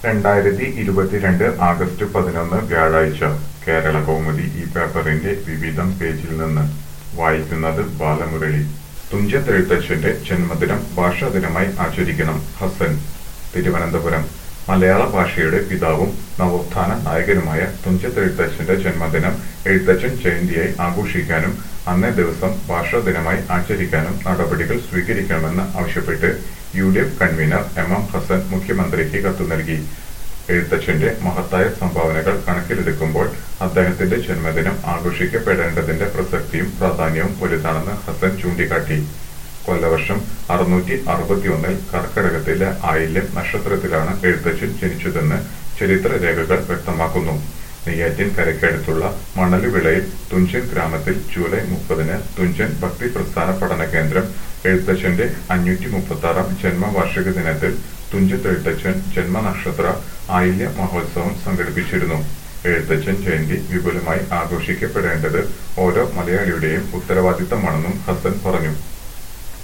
രണ്ടായിരത്തി ഇരുപത്തിരണ്ട് ആഗസ്റ്റ് പതിനൊന്ന് വ്യാഴാഴ്ച കേരള കൗമുദി ഈ പേപ്പറിന്റെ വിവിധം പേജിൽ നിന്ന് വായിക്കുന്നത് ബാലമുരളി തുഞ്ചത്തെഴുത്തച്ഛന്റെ ജന്മദിനം ഭാഷാ ദിനമായി ആചരിക്കണം ഹസൻ തിരുവനന്തപുരം മലയാള ഭാഷയുടെ പിതാവും നവോത്ഥാന നായകനുമായ തുഞ്ചത്തെഴുത്തച്ഛന്റെ ജന്മദിനം എഴുത്തച്ഛൻ ജയന്തിയായി ആഘോഷിക്കാനും അന്നേ ദിവസം ഭാഷാ ദിനമായി ആചരിക്കാനും നടപടികൾ സ്വീകരിക്കണമെന്ന് ആവശ്യപ്പെട്ട് U D F convener M M Hassan മുഖ്യമന്ത്രിക്ക് കത്തു നൽകി എഴുത്തച്ഛന്റെ മഹത്തായ സംഭാവനകൾ കണക്കിലെടുക്കുമ്പോൾ അദ്ദേഹത്തിന്റെ ജന്മദിനം ആഘോഷിക്കപ്പെടേണ്ടതിന്റെ പ്രസക്തിയും പ്രാധാന്യവും വലുതാണെന്ന് ഹസൻ ചൂണ്ടിക്കാട്ടി കൊല്ലവർഷം അറുന്നൂറ്റി അറുപത്തിയൊന്നിൽ കർക്കടകത്തിലെ ആയില്യം നക്ഷത്രത്തിലാണ് എഴുത്തച്ഛൻ ജനിച്ചതെന്ന് ചരിത്ര രേഖകൾ വ്യക്തമാക്കുന്നു നെയ്യാറ്റിൻ കരയ്ക്കടുത്തുള്ള മണലുവിളയിൽ തുഞ്ചൻ ഗ്രാമത്തിൽ ജൂലൈ മുപ്പതിന് തുഞ്ചൻ ഭക്തി പ്രസ്ഥാന പഠന കേന്ദ്രം എഴുത്തച്ഛന്റെ അഞ്ഞൂറ്റി മുപ്പത്തി ആറാം ജന്മവാർഷിക ദിനത്തിൽ തുഞ്ചത്തെഴുത്തച്ഛൻ ജന്മനക്ഷത്ര ആയില്യ മഹോത്സവം സംഘടിപ്പിച്ചിരുന്നു എഴുത്തച്ഛൻ ജയന്തി വിപുലമായി ആഘോഷിക്കപ്പെടേണ്ടത് ഓരോ മലയാളിയുടെയും ഉത്തരവാദിത്തമാണെന്നും ഹസൻ പറഞ്ഞു